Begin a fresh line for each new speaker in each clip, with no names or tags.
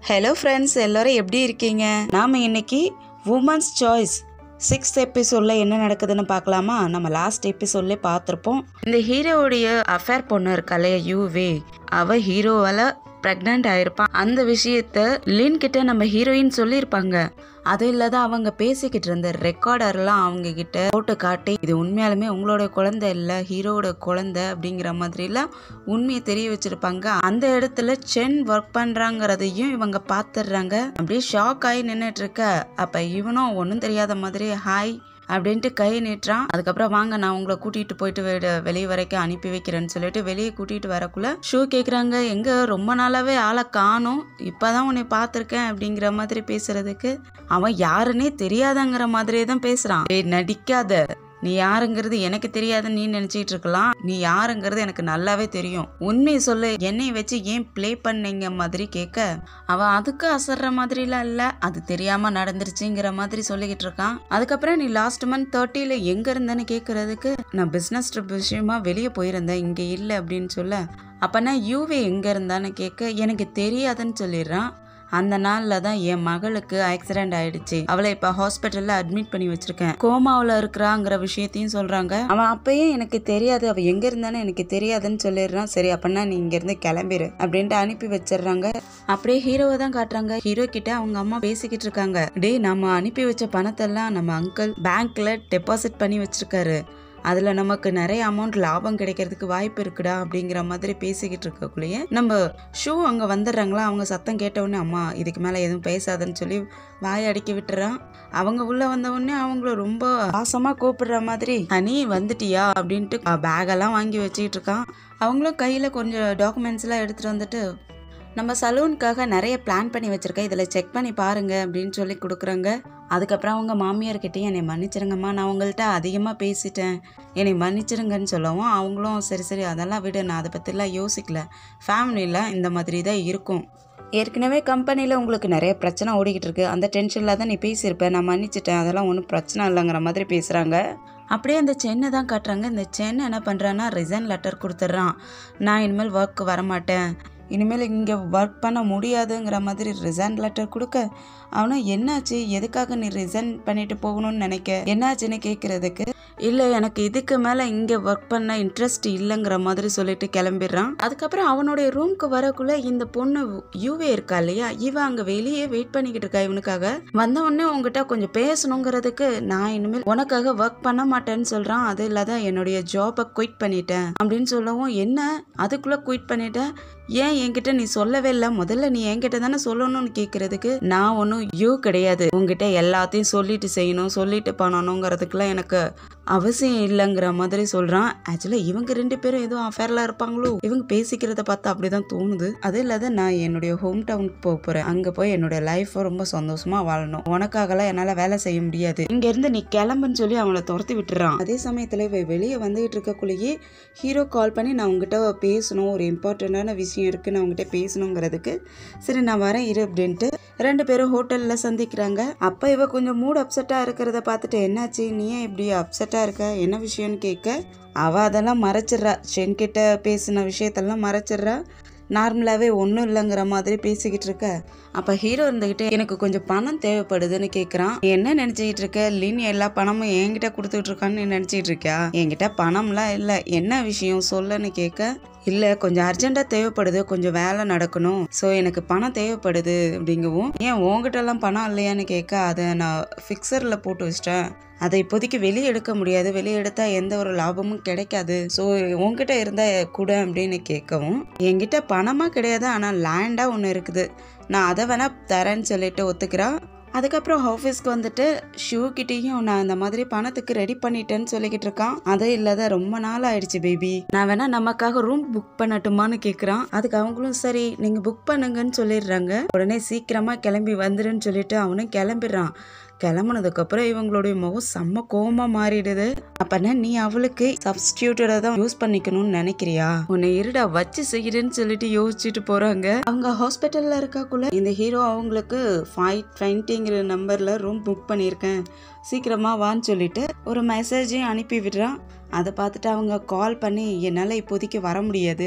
hello friends எல்லாரும் எப்படி இருக்கீங்க நாம இன்னைக்கு உமன்ஸ் சாய்ஸ் சிக்ஸ்த் எபிசோடில் என்ன நடக்குதுன்னு பார்க்கலாமா நம்ம லாஸ்ட் எபிசோட்லேயே பார்த்துருப்போம் இந்த ஹீரோவுடைய அஃபேர் பொண்ணு இருக்காளே யூவே அவ ஹீரோவால் ப்ரெக்னென்ட் ஆயிருப்பான் அந்த விஷயத்த லின் கிட்ட நம்ம ஹீரோயின் சொல்லியிருப்பாங்க அது இல்லாத அவங்க பேசிக்கிட்டு இருந்த ரெக்கார்டர்லாம் அவங்க கிட்ட போட்டு காட்டி இது உண்மையாலுமே உங்களோட குழந்தை இல்லை ஹீரோவோட குழந்தை அப்படிங்கிற மாதிரிலாம் உண்மையை தெரிய வச்சிருப்பாங்க அந்த இடத்துல சென் ஒர்க் பண்றாங்கிறதையும் இவங்க பார்த்துடுறாங்க அப்படியே ஷாக் ஆகி நின்றுட்டு இருக்க அப்ப இவனும் ஒன்றும் தெரியாத மாதிரி ஹாய் அப்படின்ட்டு கை நீட்டுறான் அதுக்கப்புறம் வாங்க நான் உங்களை கூட்டிட்டு போயிட்டு வெ- வெளியே வரைக்கும் அனுப்பி வைக்கிறேன்னு சொல்லிட்டு வெளியே கூட்டிட்டு வரக்குள்ள ஷூ கேட்குறாங்க எங்க ரொம்ப நாளாவே ஆளை காணும் இப்பதான் உன்னை பார்த்துருக்கேன் அப்படிங்கிற மாதிரி பேசுறதுக்கு அவன் யாருன்னே தெரியாதங்கிற மாதிரியே தான் பேசுறான் ஏய் நடிக்காத நீ யாருங்கிறது எனக்கு தெரியாதுன்னு நீ நினைச்சிட்டு இருக்கலாம் நீ யாருங்கிறது எனக்கு நல்லாவே தெரியும் உண்மையை சொல்லு என்னை வச்சு ஏன் ப்ளே பண்ணீங்க மாதிரி கேட்க அவன் அதுக்கு அசர்ற மாதிரிலாம் இல்ல அது தெரியாம நடந்துருச்சுங்கிற மாதிரி சொல்லிக்கிட்டு இருக்கான் அதுக்கப்புறம் நீ லாஸ்ட் மந்த் தேர்ட்டில எங்க இருந்தேன்னு கேட்கறதுக்கு நான் பிசினஸ் ட்ரிப் விஷயமா வெளியே போயிருந்தேன் இங்க இல்லை அப்படின்னு சொல்ல அப்பனா யூவே எங்க இருந்தான்னு கேட்க எனக்கு தெரியாதுன்னு சொல்லிடுறான் அந்த நாள்ல தான் என் மகளுக்கு ஆக்சிடென்ட் ஆயிடுச்சு அவளை இப்ப ஹாஸ்பிட்டல்ல அட்மிட் பண்ணி வச்சிருக்கேன் கோமாவுல இருக்கிறாங்கிற விஷயத்தையும் சொல்றாங்க அவன் அப்பயே எனக்கு தெரியாது அவ எங்க இருந்தானு எனக்கு தெரியாதுன்னு சொல்லிடுறான் சரி அப்படின்னா நீ இங்க இருந்து கிளம்பிரு அப்படின்ட்டு அனுப்பி வச்சிடுறாங்க அப்படியே ஹீரோவை தான் காட்டுறாங்க ஹீரோ கிட்ட அவங்க அம்மா பேசிக்கிட்டு இருக்காங்க டேய் நம்ம அனுப்பி வச்ச பணத்தெல்லாம் நம்ம அங்கிள் பேங்க்ல டெபாசிட் பண்ணி வச்சிருக்காரு அதுல நமக்கு நிறைய அமௌண்ட் லாபம் கிடைக்கிறதுக்கு வாய்ப்பு இருக்குடா அப்படிங்கிற மாதிரி பேசிக்கிட்டு இருக்கக்குள்ளேயே நம்ம ஷூ அங்க வந்துடுறாங்களா அவங்க சத்தம் கேட்ட உடனே அம்மா இதுக்கு மேல எதுவும் பேசாதன்னு சொல்லி வாய் அடக்கி விட்டுறான் அவங்க உள்ள வந்த உடனே அவங்கள ரொம்ப பாசமா கூப்பிடுற மாதிரி ஹனி வந்துட்டியா அப்படின்ட்டு பேக் எல்லாம் வாங்கி வச்சுக்கிட்டு இருக்கான் அவங்களும் கையில கொஞ்சம் டாக்குமெண்ட்ஸ் எல்லாம் எடுத்துட்டு வந்துட்டு நம்ம சலூனுக்காக நிறைய பிளான் பண்ணி வச்சிருக்கேன் இதில் செக் பண்ணி பாருங்க அப்படின்னு சொல்லி கொடுக்குறாங்க அதுக்கப்புறம் அவங்க மாமியார்கிட்டயும் என்னை மன்னிச்சிருங்கம்மா நான் உங்கள்கிட்ட அதிகமாக பேசிட்டேன் என்னை மன்னிச்சிருங்கன்னு சொல்லவும் அவங்களும் சரி சரி அதெல்லாம் விடு நான் அதை பற்றிலாம் யோசிக்கல ஃபேமிலியில் இந்த மாதிரி தான் இருக்கும் ஏற்கனவே கம்பெனியில் உங்களுக்கு நிறைய பிரச்சனை ஓடிக்கிட்டு இருக்கு அந்த டென்ஷனில் தான் நீ பேசியிருப்ப நான் மன்னிச்சிட்டேன் அதெல்லாம் ஒன்றும் பிரச்சனை இல்லைங்கிற மாதிரி பேசுகிறாங்க அப்படியே அந்த சென்னை தான் காட்டுறாங்க இந்த சென்னை என்ன பண்ணுறான்னா ரிசைன் லெட்டர் கொடுத்துட்றான் நான் இனிமேல் ஒர்க் வரமாட்டேன் இனிமேல் இங்கே ஒர்க் பண்ண முடியாதுங்கிற மாதிரி ரிசைன் லெட்டர் கொடுக்க அவனும் என்னாச்சு எதுக்காக நீ ரிசைன் பண்ணிட்டு போகணும்னு நினைக்க என்னாச்சுன்னு கேட்குறதுக்கு இல்லை எனக்கு இதுக்கு மேலே இங்கே ஒர்க் பண்ண இன்ட்ரெஸ்ட் இல்லைங்கிற மாதிரி சொல்லிட்டு கிளம்பிடுறான் அதுக்கப்புறம் அவனுடைய ரூம்க்கு வரக்குள்ள இந்த பொண்ணு யூவே இருக்கா இல்லையா இவ அங்கே வெளியே வெயிட் பண்ணிக்கிட்டு இருக்கா இவனுக்காக வந்த உடனே உங்ககிட்ட கொஞ்சம் பேசணுங்கிறதுக்கு நான் இனிமேல் உனக்காக ஒர்க் பண்ண மாட்டேன்னு சொல்கிறான் அது இல்லாத என்னுடைய ஜாபை குயிட் பண்ணிட்டேன் அப்படின்னு சொல்லவும் என்ன அதுக்குள்ளே குயிட் பண்ணிட்டேன் ஏன் என்கிட்ட நீ சொல்லவே இல்லை முதல்ல நீ என்கிட்ட தானே சொல்லணும்னு கேட்கறதுக்கு நான் ஒன்றும் யூ கிடையாது உங்ககிட்ட எல்லாத்தையும் சொல்லிட்டு செய்யணும் சொல்லிட்டு பண்ணணுங்கிறதுக்குலாம் எனக்கு அவசியம் இல்லைங்கிற மாதிரி சொல்றான் ஆக்சுவலா இவங்க ரெண்டு பேரும் ஏதோ அஃபேர்ல இருப்பாங்களோ இவங்க பேசிக்கிறத பார்த்தா அப்படிதான் தோணுது அது இல்லாத நான் என்னுடைய ஹோம் டவுனுக்கு போக போறேன் அங்க போய் என்னுடைய லைஃப் ரொம்ப சந்தோஷமா வாழணும் உனக்காகலாம் என்னால வேலை செய்ய முடியாது இங்க இருந்து நீ கிளம்புன்னு சொல்லி அவங்கள துரத்தி விட்டுறான் அதே சமயத்துல இவ வெளியே வந்துகிட்டு இருக்கக்குள்ளேயே ஹீரோ கால் பண்ணி நான் உங்ககிட்ட பேசணும் ஒரு இம்பார்ட்டண்டான விஷயம் இருக்கு நான் உங்ககிட்ட பேசணுங்கிறதுக்கு சரி நான் வரேன் இரு அப்படின்ட்டு ரெண்டு பேரும் ஹோட்டல்ல சந்திக்கிறாங்க அப்ப இவ கொஞ்சம் மூட் அப்செட்டா இருக்கிறத பார்த்துட்டு என்னாச்சு நீ ஏன் இப்படி அப்செட்டா இருக்க என்ன விஷயம்னு கேட்க அவ அதெல்லாம் மறைச்சிடுறா ஷென் கிட்ட பேசின விஷயத்தெல்லாம் மறைச்சிடுறா நார்மலாகவே ஒன்றும் இல்லைங்கிற மாதிரி பேசிக்கிட்டு இருக்க அப்போ ஹீரோ இருந்துக்கிட்டு எனக்கு கொஞ்சம் பணம் தேவைப்படுதுன்னு கேட்குறான் என்ன நினச்சிக்கிட்டு இருக்க லின் எல்லா பணமும் என்கிட்ட கொடுத்துட்டு இருக்கான்னு நீ நினச்சிட்டு இருக்கியா என்கிட்ட பணம்லாம் இல்லை என்ன விஷயம் சொல்லுன்னு கேட்க இல்லை கொஞ்சம் அர்ஜென்ட்டாக தேவைப்படுது கொஞ்சம் வேலை நடக்கணும் ஸோ எனக்கு பணம் தேவைப்படுது அப்படிங்கவும் ஏன் உங்ககிட்டலாம் பணம் இல்லையான்னு கேட்க அதை நான் ஃபிக்சரில் போட்டு வச்சிட்டேன் அதை இப்போதைக்கு வெளியே எடுக்க முடியாது வெளியே எடுத்தால் எந்த ஒரு லாபமும் கிடைக்காது ஸோ உங்ககிட்ட இருந்தால் கூட அப்படின்னு கேட்கவும் என்கிட்ட பணமாக கிடையாது ஆனால் லேண்டாக ஒன்று இருக்குது நான் அதை வேணா தரேன்னு சொல்லிட்டு ஒத்துக்கிறான் அதுக்கப்புறம் ஆஃபீஸ்க்கு வந்துட்டு ஷூ கிட்டேயும் நான் இந்த மாதிரி பணத்துக்கு ரெடி பண்ணிட்டேன்னு சொல்லிக்கிட்டு இருக்கான் அதே இல்லாத ரொம்ப நாள் ஆயிடுச்சு பேபி நான் வேணா நமக்காக ரூம் புக் பண்ணட்டுமான்னு கேட்குறான் அதுக்கு அவங்களும் சரி நீங்கள் புக் பண்ணுங்கன்னு சொல்லிடுறாங்க உடனே சீக்கிரமா கிளம்பி வந்துருன்னு சொல்லிட்டு அவனும் கிளம்பிடுறான் கிளம்புனதுக்கு அப்புறம் இவங்களுடைய முகம் செம்ம கோவமா மாறிடுது அப்பனா நீ அவளுக்கு சப்ஸ்டியூட்டடா தான் யூஸ் பண்ணிக்கணும்னு நினைக்கிறியா உன்னை இருடா வச்சு செய்கிறேன்னு சொல்லிட்டு யோசிச்சுட்டு போறாங்க அவங்க ஹாஸ்பிட்டல்ல இருக்காக்குள்ள இந்த ஹீரோ அவங்களுக்கு ஃபைவ் டுவெண்ட்டிங்கிற நம்பர்ல ரூம் புக் பண்ணியிருக்கேன் சீக்கிரமா வான்னு சொல்லிட்டு ஒரு மெசேஜையும் அனுப்பி விடுறான் அதை பார்த்துட்டு அவங்க கால் பண்ணி என்னால் இப்போதைக்கு வர முடியாது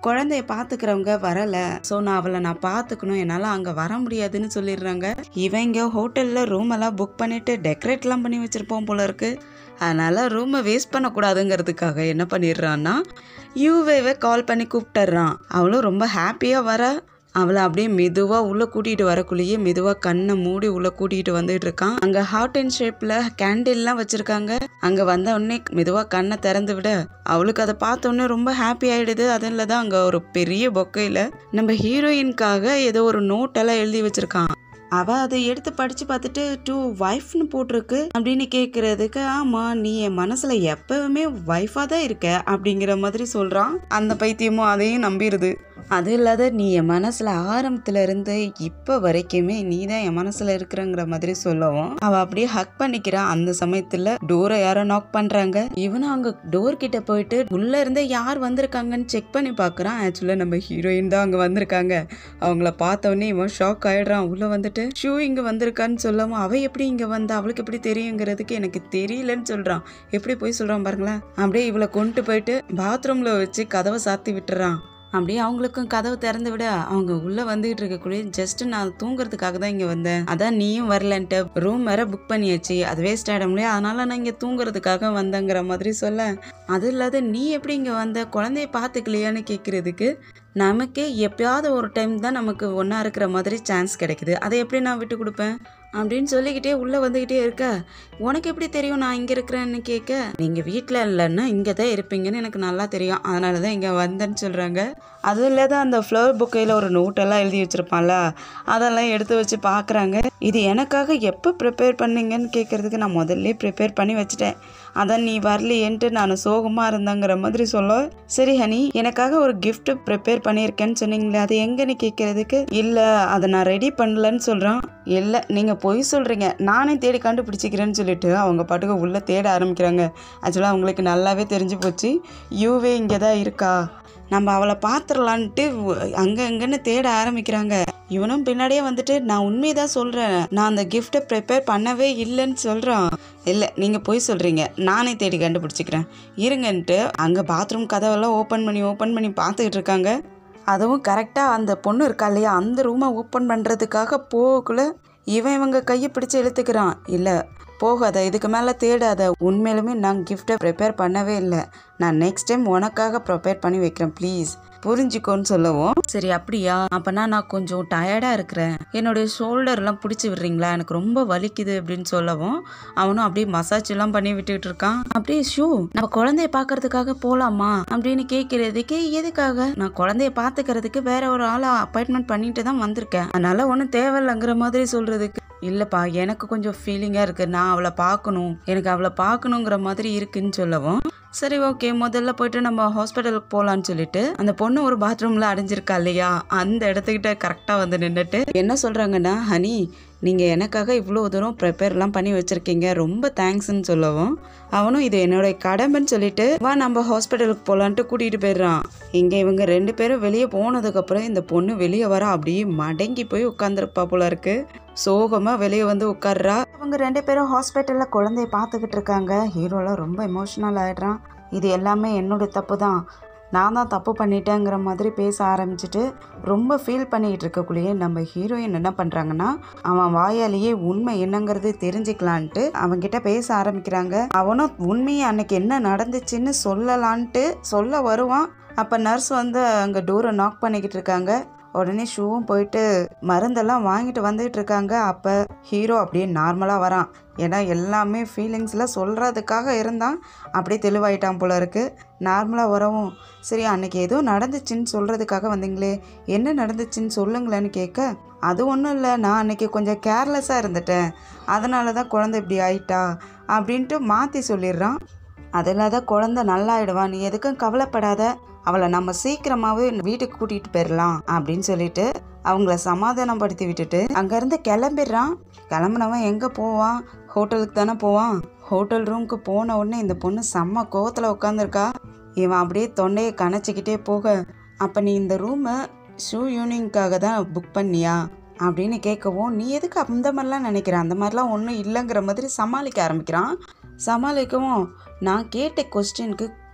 குழந்தைய பார்த்துக்கிறவங்க வரல ஸோ நான் அவளை நான் பார்த்துக்கணும் என்னால் அங்கே வர முடியாதுன்னு சொல்லிடுறாங்க இவங்க ஹோட்டலில் ரூம் எல்லாம் புக் பண்ணிட்டு டெக்கரேட்லாம் பண்ணி வச்சிருப்போம் போல இருக்கு அதனால ரூமை வேஸ்ட் பண்ணக்கூடாதுங்கிறதுக்காக என்ன பண்ணிடுறான்னா யூவேவை கால் பண்ணி கூப்பிட்டுறான் அவளும் ரொம்ப ஹாப்பியாக வர அவளை அப்படியே மெதுவாக உள்ளே கூட்டிகிட்டு வரக்குள்ளேயே மெதுவாக கண்ணை மூடி உள்ளே கூட்டிகிட்டு வந்துட்டு இருக்கான் அங்கே ஹார்ட் அண்ட் ஷேப்பில் கேண்டில்லாம் வச்சுருக்காங்க அங்கே வந்த உடனே மெதுவாக கண்ணை திறந்து விட அவளுக்கு அதை பார்த்த உடனே ரொம்ப ஹாப்பி ஆகிடுது அதில் தான் அங்கே ஒரு பெரிய பொக்கையில் நம்ம ஹீரோயின்காக ஏதோ ஒரு நோட்டெல்லாம் எழுதி வச்சுருக்கான் அவ அதை எடுத்து படிச்சு பார்த்துட்டு டூ ஒய்ஃப்னு போட்டிருக்கு அப்படின்னு கேட்கறதுக்கு ஆமா நீ என் மனசுல எப்பவுமே ஒய்ஃபா தான் இருக்க அப்படிங்கிற மாதிரி சொல்றான் அந்த பைத்தியமும் அதையும் நம்பிடுது அது இல்லாத நீ என் மனசுல ஆரம்பத்துல இருந்து இப்ப வரைக்குமே நீ தான் என் மனசுல இருக்கிறங்கிற மாதிரி சொல்லவும் அவ அப்படியே ஹக் பண்ணிக்கிறான் அந்த சமயத்துல டோரை யாரோ நாக் பண்றாங்க இவனும் அங்க டோர் கிட்ட போயிட்டு உள்ள இருந்து யார் வந்திருக்காங்கன்னு செக் பண்ணி பாக்குறான் ஆக்சுவலா நம்ம ஹீரோயின் தான் அங்க வந்திருக்காங்க அவங்கள பார்த்த உடனே இவன் ஷாக் ஆயிடுறான் உள்ள வந்துட்டு ஷூ இங்க வந்திருக்கான்னு சொல்லவும் அவ எப்படி இங்க வந்தா அவளுக்கு எப்படி தெரியுங்கிறதுக்கு எனக்கு தெரியலன்னு சொல்றான் எப்படி போய் சொல்றான் பாருங்களேன் அப்படியே இவளை கொண்டு போயிட்டு பாத்ரூம்ல வச்சு கதவை சாத்தி விட்டுறான் அப்படியே அவங்களுக்கும் கதவு திறந்து விட அவங்க உள்ள வந்துகிட்டு இருக்கக்கூடிய ஜஸ்ட் நான் தூங்குறதுக்காக தான் இங்க வந்தேன் அதான் நீயும் வரலன்ட்டு ரூம் வேற புக் பண்ணியாச்சு அது வேஸ்ட் ஆயிட முடியாது அதனால நான் இங்க தூங்குறதுக்காக வந்தேங்கிற மாதிரி சொல்ல அது இல்லாத நீ எப்படி இங்க வந்த குழந்தைய பாத்துக்கலையான்னு கேக்குறதுக்கு நமக்கே எப்பயாவது ஒரு டைம் தான் நமக்கு ஒன்றா இருக்கிற மாதிரி சான்ஸ் கிடைக்குது அதை எப்படி நான் விட்டு கொடுப்பேன் அப்படின்னு சொல்லிக்கிட்டே உள்ளே வந்துக்கிட்டே இருக்க உனக்கு எப்படி தெரியும் நான் இங்கே இருக்கிறேன்னு கேட்க நீங்கள் வீட்டில் இல்லைன்னா இங்கே தான் இருப்பீங்கன்னு எனக்கு நல்லா தெரியும் அதனால தான் இங்கே வந்தேன்னு சொல்கிறாங்க அதுவும் இல்லாத அந்த ஃப்ளவர் புக்கையில் ஒரு நோட்டெல்லாம் எழுதி வச்சுருப்பான்ல அதெல்லாம் எடுத்து வச்சு பார்க்குறாங்க இது எனக்காக எப்போ ப்ரிப்பேர் பண்ணீங்கன்னு கேட்குறதுக்கு நான் முதல்ல ப்ரிப்பேர் பண்ணி வச்சுட்டேன் அதான் நீ வரலையேன்ட்டு நான் சோகமாக இருந்தேங்கிற மாதிரி சொல்ல சரி ஹனி எனக்காக ஒரு gift ப்ரிப்பேர் பண்ணியிருக்கேன்னு சொன்னீங்களே அது எங்கன்னு கேட்குறதுக்கு இல்லை அதை நான் ரெடி பண்ணலன்னு சொல்கிறான் இல்லை நீங்கள் பொய் சொல்கிறீங்க நானே தேடி கண்டுபிடிச்சிக்கிறேன்னு சொல்லிட்டு அவங்க பாட்டுக்கு உள்ளே தேட ஆரம்பிக்கிறாங்க ஆக்சுவலாக அவங்களுக்கு நல்லாவே தெரிஞ்சு போச்சு யூவே இங்கே தான் இருக்கா நம்ம அவளை பார்த்துடலான்ட்டு அங்கே அங்கன்னு தேட ஆரம்பிக்கிறாங்க இவனும் பின்னாடியே வந்துட்டு நான் உண்மையை தான் சொல்கிறேன் நான் அந்த கிஃப்ட்டை ப்ரிப்பேர் பண்ணவே இல்லைன்னு சொல்கிறான் இல்லை நீங்கள் போய் சொல்கிறீங்க நானே தேடி கண்டுபிடிச்சிக்கிறேன் இருங்கன்ட்டு அங்கே பாத்ரூம் கதவெல்லாம் ஓப்பன் பண்ணி ஓப்பன் பண்ணி பார்த்துக்கிட்டு இருக்காங்க அதுவும் கரெக்டாக அந்த பொண்ணு இருக்கா இல்லையா அந்த ரூமை ஓப்பன் பண்ணுறதுக்காக போகக்குள்ள இவன் இவங்க கையை பிடிச்சு இழுத்துக்கிறான் இல்லை போகாத இதுக்கு மேலே தேடாத உண்மையிலுமே நான் கிஃப்ட்டை ப்ரிப்பேர் பண்ணவே இல்லை நான் நெக்ஸ்ட் டைம் உனக்காக ப்ரிப்பேர் பண்ணி வைக்கிறேன் ப்ளீஸ் புரிஞ்சுக்கோன்னு சொல்லவும் சரி அப்படியா அப்பனா நான் கொஞ்சம் டயர்டாக இருக்கிறேன் என்னுடைய ஷோல்டர்லாம் பிடிச்சி விடுறீங்களா எனக்கு ரொம்ப வலிக்குது அப்படின்னு சொல்லவும் அவனும் அப்படியே மசாஜ் எல்லாம் பண்ணி விட்டுட்டு இருக்கான் அப்படியே ஷூ நம்ம குழந்தைய பார்க்கறதுக்காக போகலாமா அப்படின்னு கேட்கறதுக்கு எதுக்காக நான் குழந்தைய பார்த்துக்கிறதுக்கு வேற ஒரு ஆளை அப்பாயின்மெண்ட் பண்ணிட்டு தான் வந்திருக்கேன் அதனால ஒன்றும் தேவையில்லைங்கிற மாதிரி சொல்றதுக்கு இல்லைப்பா எனக்கு கொஞ்சம் ஃபீலிங்காக இருக்குது நான் அவளை பார்க்கணும் எனக்கு அவளை பார்க்கணுங்கிற மாதிரி இருக்குன்னு சொல்லவும் சரி ஓகே முதல்ல போயிட்டு நம்ம ஹாஸ்பிட்டலுக்கு போகலான்னு சொல்லிட்டு அந்த பொண்ணு ஒரு பாத்ரூமில் அடைஞ்சிருக்கா இல்லையா அந்த இடத்துக்கிட்ட கரெக்டாக வந்து நின்றுட்டு என்ன சொல்கிறாங்கன்னா ஹனி நீங்கள் எனக்காக இவ்வளோ தூரம் ப்ரிப்பேர்லாம் பண்ணி வச்சுருக்கீங்க ரொம்ப தேங்க்ஸ்ன்னு சொல்லவும் அவனும் இது என்னோட கடமைன்னு சொல்லிட்டு வா நம்ம ஹாஸ்பிட்டலுக்கு போகலான்ட்டு கூட்டிகிட்டு போயிடுறான் இங்கே இவங்க ரெண்டு பேரும் வெளியே போனதுக்கப்புறம் இந்த பொண்ணு வெளியே வர அப்படியே மடங்கி போய் உட்காந்துருப்பா போல இருக்கு சோகமாக வெளியே வந்து உட்கார்றா அவங்க ரெண்டு பேரும் ஹாஸ்பிட்டலில் குழந்தைய பார்த்துக்கிட்டு இருக்காங்க ஹீரோலாம் ரொம்ப எமோஷ்னல் ஆகிடுறான் இது எல்லாமே என்னோட தப்பு தான் நான் தான் தப்பு பண்ணிட்டேங்கிற மாதிரி பேச ஆரம்பிச்சிட்டு ரொம்ப ஃபீல் பண்ணிக்கிட்டு இருக்கக்குள்ளேயே நம்ம ஹீரோயின் என்ன பண்ணுறாங்கன்னா அவன் வாயாலேயே உண்மை என்னங்கிறது தெரிஞ்சுக்கலான்ட்டு அவன்கிட்ட பேச ஆரம்பிக்கிறாங்க அவனும் உண்மையை அன்னைக்கு என்ன நடந்துச்சுன்னு சொல்லலான்ட்டு சொல்ல வருவான் அப்போ நர்ஸ் வந்து அங்கே டோரை நாக் பண்ணிக்கிட்டு இருக்காங்க உடனே ஷூவும் போயிட்டு மருந்தெல்லாம் வாங்கிட்டு வந்துகிட்டு இருக்காங்க அப்போ ஹீரோ அப்படியே நார்மலாக வரான் ஏன்னா எல்லாமே ஃபீலிங்ஸில் சொல்கிறதுக்காக இருந்தான் அப்படியே தெளிவாயிட்டான் போல இருக்குது நார்மலாக வரவும் சரி அன்னைக்கு ஏதோ நடந்துச்சுன்னு சொல்கிறதுக்காக வந்தீங்களே என்ன நடந்துச்சுன்னு சொல்லுங்களேன்னு கேட்க அது ஒன்றும் இல்லை நான் அன்னைக்கு கொஞ்சம் கேர்லெஸ்ஸாக இருந்துட்டேன் அதனால தான் குழந்தை இப்படி ஆயிட்டா அப்படின்ட்டு மாற்றி சொல்லிடுறான் அதில் தான் குழந்தை நல்லாயிடுவா நீ எதுக்கும் கவலைப்படாத அவளை நம்ம சீக்கிரமாவே வீட்டுக்கு கூட்டிட்டு போயிடலாம் அப்படின்னு சொல்லிட்டு அவங்கள சமாதானப்படுத்தி விட்டுட்டு அங்கேருந்து கிளம்பிடுறான் கிளம்புனவன் எங்கே போவான் ஹோட்டலுக்கு தானே போவான் ஹோட்டல் ரூமுக்கு போன உடனே இந்த பொண்ணு செம்ம கோவத்தில் உட்காந்துருக்கா இவன் அப்படியே தொண்டையை கணச்சிக்கிட்டே போக அப்போ நீ இந்த ரூமை ஷூ யூனிங்காக தான் புக் பண்ணியா அப்படின்னு கேட்கவும் நீ எதுக்கு அந்த மாதிரிலாம் நினைக்கிற அந்த மாதிரிலாம் ஒன்றும் இல்லைங்கிற மாதிரி சமாளிக்க ஆரம்பிக்கிறான் சமாளிக்கவும் நான் கேட்ட கொஸ்டினுக்கு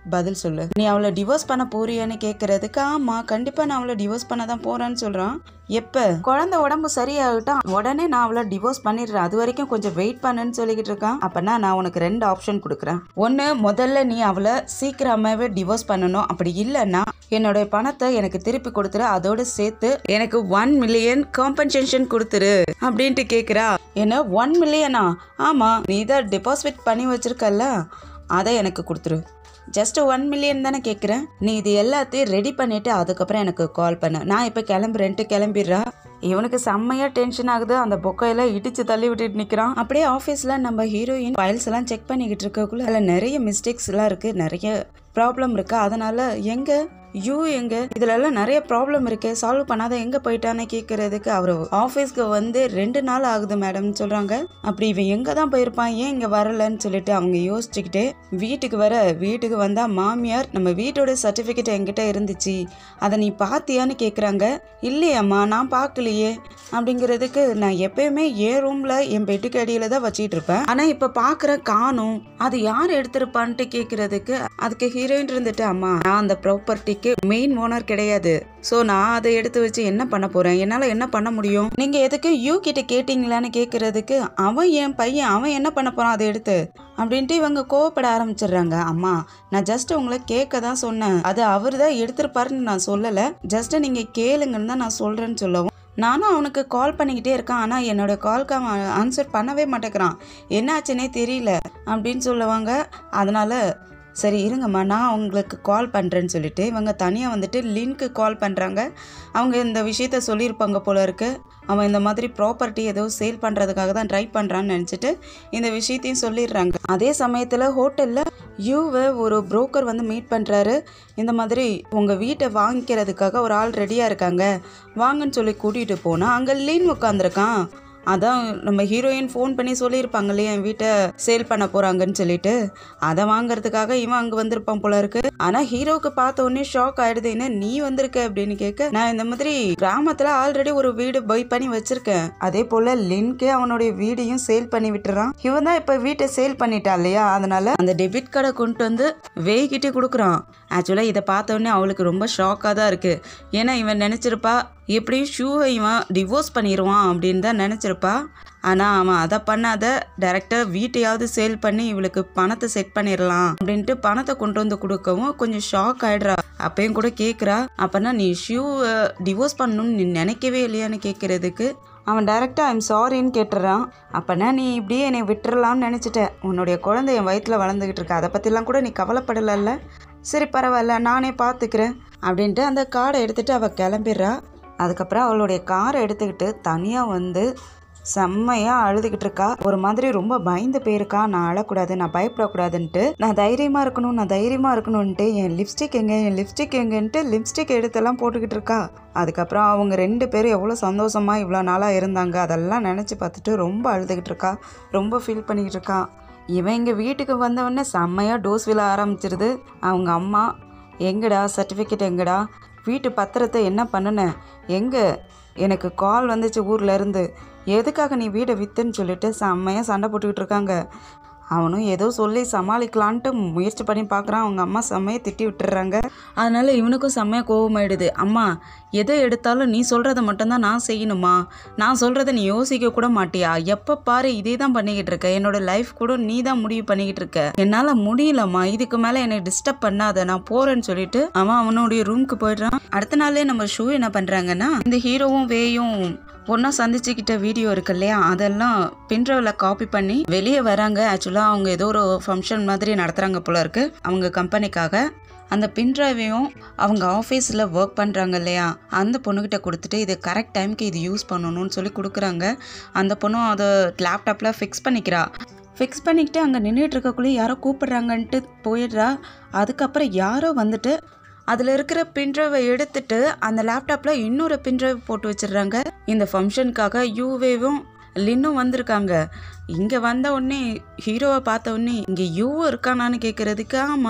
பதில் சொல்லு நீ அவளை டிவோர்ஸ் பண்ண போறியான்னு கேட்கறதுக்கு ஆமா கண்டிப்பா நான் அவளை டிவோர்ஸ் பண்ண தான் போறேன்னு சொல்றான் எப்ப குழந்தை உடம்பு சரியாகட்டும் உடனே நான் அவளை டிவோர்ஸ் பண்ணிடுறேன் அது வரைக்கும் கொஞ்சம் வெயிட் பண்ணுன்னு சொல்லிக்கிட்டு இருக்கான் அப்பனா நான் உனக்கு ரெண்டு ஆப்ஷன் கொடுக்குறேன் ஒன்று முதல்ல நீ அவளை சீக்கிரமாவே டிவோர்ஸ் பண்ணணும் அப்படி இல்லைன்னா என்னுடைய பணத்தை எனக்கு திருப்பி கொடுத்துரு அதோட சேர்த்து எனக்கு ஒன் மில்லியன் காம்பன்சேஷன் கொடுத்துரு அப்படின்ட்டு கேட்குறா என்ன ஒன் மில்லியனா ஆமாம் நீ தான் டெபாசிட் பண்ணி வச்சிருக்கல்ல அதை எனக்கு கொடுத்துரு ஜஸ்ட் ஒன் மில்லியன் தானே கேட்குறேன் நீ இது எல்லாத்தையும் ரெடி பண்ணிட்டு அதுக்கப்புறம் எனக்கு கால் பண்ணு நான் இப்போ கிளம்புறேன்ட்டு கிளம்பிடுறா இவனுக்கு செம்மையா டென்ஷன் ஆகுது அந்த பொக்கையெல்லாம் இடிச்சு தள்ளி விட்டுட்டு நிற்கிறான் அப்படியே ஆஃபீஸில் நம்ம ஹீரோயின் ஃபைல்ஸ் எல்லாம் செக் பண்ணிக்கிட்டு இருக்கக்குள்ள அதில் நிறைய மிஸ்டேக்ஸ் எல்லாம் இருக்கு நிறைய ப்ராப்ளம் இருக்கு அதனால எங்க யூ எங்க இதுல எல்லாம் நிறைய ப்ராப்ளம் இருக்கு சால்வ் பண்ணாத எங்க போயிட்டான்னு கேட்கறதுக்கு அவர் ஆஃபீஸ்க்கு வந்து ரெண்டு நாள் ஆகுது மேடம்னு சொல்றாங்க அப்படி இவன் எங்க தான் போயிருப்பான் ஏன் இங்க வரலன்னு சொல்லிட்டு அவங்க யோசிச்சுக்கிட்டு வீட்டுக்கு வர வீட்டுக்கு வந்தா மாமியார் நம்ம வீட்டோட சர்டிபிகேட் என்கிட்ட இருந்துச்சு அதை நீ பாத்தியான்னு கேக்குறாங்க இல்லையம்மா நான் பார்க்கலையே அப்படிங்கிறதுக்கு நான் எப்பயுமே என் ரூம்ல என் பெட்டுக்கு அடியில தான் வச்சிட்டு இருப்பேன் ஆனா இப்ப பாக்குற காணும் அது யார் எடுத்திருப்பான்ட்டு கேக்குறதுக்கு அதுக்கு ஹீரோயின் இருந்துட்டு அம்மா நான் அந்த ப்ராப்பர்ட்டிக்கு மெயின் ஓனர் கிடையாது ஸோ நான் அதை எடுத்து வச்சு என்ன பண்ண போறேன் என்னால என்ன பண்ண முடியும் நீங்க எதுக்கு யூ கிட்ட கேட்டீங்களான்னு கேக்குறதுக்கு அவன் என் பையன் அவன் என்ன பண்ண போறான் அதை எடுத்து அப்படின்ட்டு இவங்க கோவப்பட ஆரம்பிச்சிடுறாங்க அம்மா நான் ஜஸ்ட் உங்களை கேட்க தான் சொன்னேன் அது அவர் தான் எடுத்திருப்பாருன்னு நான் சொல்லலை ஜஸ்ட் நீங்க கேளுங்கன்னு தான் நான் சொல்றேன்னு சொல்லவும் நானும் அவனுக்கு கால் பண்ணிக்கிட்டே இருக்கான் ஆனால் என்னோட கால்க்கு அவன் ஆன்சர் பண்ணவே மாட்டேங்கிறான் என்னாச்சுன்னே தெரியல அப்படின்னு சொல்லுவாங்க அதனால சரி இருங்கம்மா நான் உங்களுக்கு கால் பண்ணுறேன்னு சொல்லிட்டு இவங்க தனியாக வந்துட்டு லின்க்கு கால் பண்ணுறாங்க அவங்க இந்த விஷயத்த சொல்லியிருப்பாங்க போல இருக்கு அவன் இந்த மாதிரி ப்ராப்பர்ட்டி ஏதோ சேல் பண்ணுறதுக்காக தான் ட்ரை பண்ணுறான்னு நினச்சிட்டு இந்த விஷயத்தையும் சொல்லிடுறாங்க அதே சமயத்தில் ஹோட்டலில் யூவை ஒரு புரோக்கர் வந்து மீட் பண்ணுறாரு இந்த மாதிரி உங்கள் வீட்டை வாங்கிக்கிறதுக்காக ஒரு ஆள் ரெடியாக இருக்காங்க வாங்கன்னு சொல்லி கூட்டிகிட்டு போனால் அங்கே லீன் உட்காந்துருக்கான் அதான் நம்ம ஹீரோயின் ஃபோன் பண்ணி சொல்லியிருப்பாங்க இல்லையா என் வீட்டை சேல் பண்ண போகிறாங்கன்னு சொல்லிட்டு அதை வாங்குறதுக்காக இவன் அங்கே வந்திருப்பான் போல இருக்கு ஆனால் ஹீரோவுக்கு பார்த்த உடனே ஷாக் ஆயிடுது என்ன நீ வந்திருக்க அப்படின்னு கேட்க நான் இந்த மாதிரி கிராமத்தில் ஆல்ரெடி ஒரு வீடு பை பண்ணி வச்சிருக்கேன் அதே போல் லின்கே அவனுடைய வீடையும் சேல் பண்ணி விட்டுறான் இவன் தான் இப்போ வீட்டை சேல் பண்ணிட்டான் இல்லையா அதனால அந்த டெபிட் கார்டை கொண்டு வந்து வேகிட்டே கொடுக்குறான் ஆக்சுவலாக இதை பார்த்த உடனே அவளுக்கு ரொம்ப ஷாக்காக தான் இருக்கு ஏன்னா இவன் நினச்சிருப்பா எப்படியும் ஷூவை இவன் டிவோர்ஸ் பண்ணிடுவான் அப்படின்னு தான் நினச்சிருப்பா ஆனால் அவன் அதை பண்ணாத டேரெக்டாக வீட்டையாவது சேல் பண்ணி இவளுக்கு பணத்தை செட் பண்ணிடலாம் அப்படின்ட்டு பணத்தை கொண்டு வந்து கொடுக்கவும் கொஞ்சம் ஷாக் ஆயிடுறா அப்பயும் கூட கேட்குறா அப்போனா நீ ஷூவை டிவோர்ஸ் பண்ணணும்னு நீ நினைக்கவே இல்லையான்னு கேட்குறதுக்கு அவன் டைரெக்டாக ஐம் சாரின்னு கேட்டுறான் அப்போனா நீ இப்படியே என்னை விட்டுறலாம்னு நினச்சிட்ட உன்னுடைய குழந்தை என் வயிற்றில் வளர்ந்துக்கிட்டு இருக்கு அதை பற்றிலாம் கூட நீ கவலைப்படலைல்ல சரி பரவாயில்ல நானே பார்த்துக்கிறேன் அப்படின்ட்டு அந்த கார்டை எடுத்துகிட்டு அவள் கிளம்பிடுறா அதுக்கப்புறம் அவளுடைய காரை எடுத்துக்கிட்டு தனியாக வந்து செம்மையாக அழுதுகிட்டு இருக்கா ஒரு மாதிரி ரொம்ப பயந்து போயிருக்கா நான் அழக்கூடாது நான் பயப்படக்கூடாதுன்ட்டு நான் தைரியமாக இருக்கணும் நான் தைரியமாக இருக்கணும்ன்ட்டு என் லிப்ஸ்டிக் எங்க என் லிப்ஸ்டிக் எங்கன்ட்டு லிப்ஸ்டிக் எடுத்தெல்லாம் போட்டுக்கிட்டு இருக்கா அதுக்கப்புறம் அவங்க ரெண்டு பேரும் எவ்வளோ சந்தோஷமா இவ்வளோ நாளாக இருந்தாங்க அதெல்லாம் நினச்சி பார்த்துட்டு ரொம்ப அழுதுகிட்டு இருக்கா ரொம்ப ஃபீல் பண்ணிக்கிட்டு இருக்கா இவன் இங்கே வீட்டுக்கு வந்தவொடனே செம்மையாக டோஸ் விழ ஆரம்பிச்சிருது அவங்க அம்மா எங்கடா சர்டிஃபிகேட் எங்கடா வீட்டு பத்திரத்தை என்ன பண்ணுன எங்கே எனக்கு கால் வந்துச்சு ஊர்ல இருந்து எதுக்காக நீ வீடை வித்துன்னு சொல்லிட்டு செம்மையாக சண்டை போட்டுக்கிட்டு இருக்காங்க அவனும் ஏதோ சொல்லி சமாளிக்கலான்ட்டு முயற்சி பண்ணி பார்க்குறான் அவங்க அம்மா செம்மையாக திட்டி விட்டுறாங்க அதனால இவனுக்கும் செம்மையாக கோபமாயிடுது அம்மா எதை எடுத்தாலும் நீ சொல்கிறத மட்டும்தான் நான் செய்யணுமா நான் சொல்கிறத நீ யோசிக்க கூட மாட்டியா எப்போ பாரு இதே தான் பண்ணிக்கிட்டு இருக்க என்னோட லைஃப் கூட நீ தான் முடிவு பண்ணிக்கிட்டு இருக்க என்னால் முடியலம்மா இதுக்கு மேலே என்னை டிஸ்டர்ப் பண்ணாத நான் போகிறேன்னு சொல்லிட்டு அவன் அவனுடைய ரூமுக்கு போயிடுறான் அடுத்த நாளே நம்ம ஷூ என்ன பண்ணுறாங்கன்னா இந்த ஹீரோவும் வேயும் ஒன்றா சந்திச்சுக்கிட்ட வீடியோ இருக்கு இல்லையா அதெல்லாம் பின்ட்ரவில் காப்பி பண்ணி வெளியே வராங்க ஆக்சுவலாக அவங்க ஏதோ ஒரு ஃபங்க்ஷன் மாதிரி நடத்துகிறாங்க போல இருக்கு அவங்க கம்பெனிக்காக அந்த பின்ட்ரைவையும் அவங்க ஆஃபீஸில் ஒர்க் பண்ணுறாங்க இல்லையா அந்த பொண்ணுக்கிட்ட கொடுத்துட்டு இது கரெக்ட் டைம்க்கு இது யூஸ் பண்ணணும்னு சொல்லி கொடுக்குறாங்க அந்த பொண்ணும் அதை லேப்டாப்பில் ஃபிக்ஸ் பண்ணிக்கிறா ஃபிக்ஸ் பண்ணிக்கிட்டு அங்கே நின்றுட்டு இருக்கக்குள்ளே யாரோ கூப்பிடுறாங்கன்ட்டு போயிடுறா அதுக்கப்புறம் யாரோ வந்துட்டு அதில் இருக்கிற பின்ட்ரைவை எடுத்துட்டு அந்த லேப்டாப்பில் இன்னொரு பின்ட்ரைவ் போட்டு வச்சிடுறாங்க இந்த ஃபங்க்ஷனுக்காக யூவேவும் லின்னும் வந்திருக்காங்க இங்கே வந்த உடனே ஹீரோவை பார்த்த உடனே இங்கே யூவும் இருக்கானான்னு கேட்குறதுக்கு ஆமாம்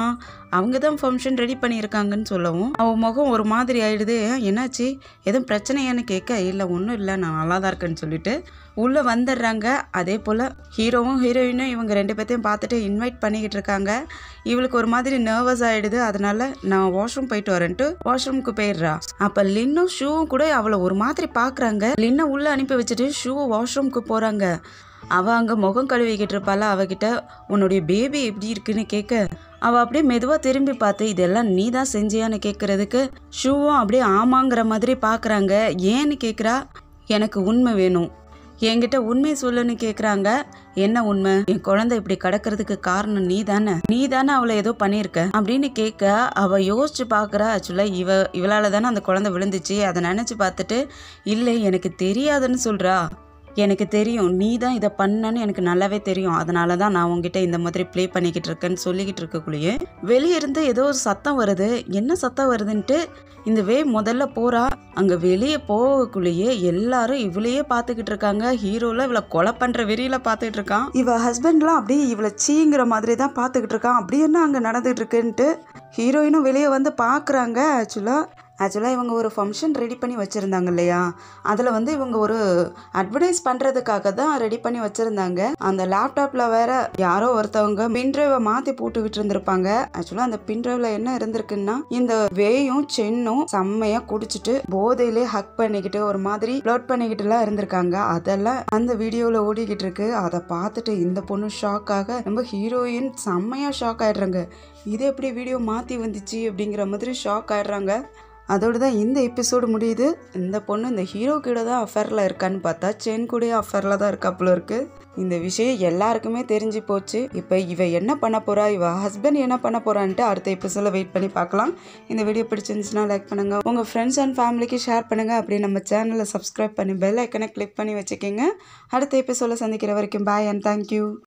அவங்க தான் ஃபங்க்ஷன் ரெடி பண்ணியிருக்காங்கன்னு சொல்லவும் அவன் முகம் ஒரு மாதிரி ஆயிடுது "ஏன், என்னாச்சு எதுவும் பிரச்சனையான்னு கேட்க இல்லை ஒன்றும் இல்லை நான் நல்லா தான் இருக்கேன்னு சொல்லிட்டு உள்ளே வந்துடுறாங்க அதே போல் ஹீரோவும் ஹீரோயினும் இவங்க ரெண்டு பேர்த்தையும் பார்த்துட்டு இன்வைட் பண்ணிக்கிட்டு இருக்காங்க இவளுக்கு ஒரு மாதிரி நர்வஸ் ஆகிடுது அதனால நான் வாஷ்ரூம் போயிட்டு வரேன்ட்டு வாஷ்ரூமுக்கு போயிடுறா அப்போ லின்னும் ஷூவும் கூட அவளை ஒரு மாதிரி பார்க்குறாங்க லின்னை உள்ளே அனுப்பி வச்சுட்டு ஷூ வாஷ்ரூமுக்கு போகிறாங்க அவள் அங்கே முகம் கழுவிக்கிட்டு இருப்பாள் அவகிட்ட உன்னுடைய பேபி எப்படி இருக்குன்னு கேட்க அவள் அப்படியே மெதுவாக திரும்பி பார்த்து இதெல்லாம் நீ தான் செஞ்சியான்னு கேட்குறதுக்கு ஷூவும் அப்படியே ஆமாங்கிற மாதிரி பார்க்குறாங்க ஏன்னு கேட்குறா எனக்கு உண்மை வேணும் என்கிட்ட உண்மை சொல்லுன்னு கேட்குறாங்க என்ன உண்மை என் குழந்தை இப்படி கிடக்கிறதுக்கு காரணம் நீ தானே நீ தானே அவளை ஏதோ பண்ணியிருக்க அப்படின்னு கேட்க அவள் யோசிச்சு பார்க்குறா ஆக்சுவலாக இவ இவளால் தானே அந்த குழந்தை விழுந்துச்சு அதை நினச்சி பார்த்துட்டு இல்லை எனக்கு தெரியாதுன்னு சொல்கிறா எனக்கு தெரியும் நீ தான் இதை பண்ணன்னு எனக்கு நல்லாவே தெரியும் அதனால தான் நான் உங்ககிட்ட இந்த மாதிரி ப்ளே பண்ணிக்கிட்டு இருக்கேன்னு சொல்லிக்கிட்டு இருக்கக்குள்ளேயே வெளியே இருந்து ஏதோ ஒரு சத்தம் வருது என்ன சத்தம் வருதுன்ட்டு இந்த வே முதல்ல போறா அங்க வெளியே போகக்குள்ளேயே எல்லாரும் இவளையே பார்த்துக்கிட்டு இருக்காங்க ஹீரோல இவளை கொலை பண்ற வெறியில பார்த்துக்கிட்டு இருக்கான் இவ ஹஸ்பண்ட்லாம் அப்படியே இவளை சீங்கிற மாதிரி தான் பார்த்துக்கிட்டு இருக்கான் அப்படி என்ன அங்க நடந்துட்டு இருக்குன்ட்டு ஹீரோயினும் வெளியே வந்து பார்க்குறாங்க ஆக்சுவலாக ஆக்சுவலாக இவங்க ஒரு ஃபங்க்ஷன் ரெடி பண்ணி வச்சுருந்தாங்க இல்லையா அதில் வந்து இவங்க ஒரு அட்வர்டைஸ் பண்ணுறதுக்காக தான் ரெடி பண்ணி வச்சுருந்தாங்க அந்த லேப்டாப்பில் வேற யாரோ ஒருத்தவங்க பின்ட்ரைவை மாற்றி போட்டு விட்டுருந்துருப்பாங்க ஆக்சுவலாக அந்த பின்ட்ரைவில் என்ன இருந்திருக்குன்னா இந்த வேயும் சென்னும் செம்மையாக குடிச்சிட்டு போதையிலே ஹக் பண்ணிக்கிட்டு ஒரு மாதிரி ப்ளட் பண்ணிக்கிட்டுலாம் இருந்திருக்காங்க அதெல்லாம் அந்த வீடியோவில் ஓடிக்கிட்டு இருக்கு அதை பார்த்துட்டு இந்த பொண்ணு ஷாக்காக நம்ம ஹீரோயின் செம்மையாக ஷாக் ஆயிடுறாங்க இது எப்படி வீடியோ மாற்றி வந்துச்சு அப்படிங்கிற மாதிரி ஷாக் ஆயிடுறாங்க அதோடு தான் இந்த எபிசோடு முடியுது இந்த பொண்ணு இந்த ஹீரோ கூட தான் அஃபேரில் இருக்கான்னு பார்த்தா சென் கூட அஃபேரில் தான் இருக்காப்புல இருக்கு இந்த விஷயம் எல்லாருக்குமே தெரிஞ்சு போச்சு இப்போ இவ என்ன பண்ண போறா இவ ஹஸ்பண்ட் என்ன பண்ண போறான்ட்டு அடுத்த எபிசோட வெயிட் பண்ணி பார்க்கலாம் இந்த வீடியோ பிடிச்சிருந்துச்சுன்னா லைக் பண்ணுங்க உங்க ஃப்ரெண்ட்ஸ் அண்ட் ஃபேமிலிக்கு ஷேர் பண்ணுங்க அப்படியே நம்ம சேனலை சப்ஸ்கிரைப் பண்ணி பெல் ஐக்கனை கிளிக் பண்ணி வச்சுக்கோங்க அடுத்த எபிசோட சந்திக்கிற வரைக்கும் பாய் அண்ட் தேங்க்யூ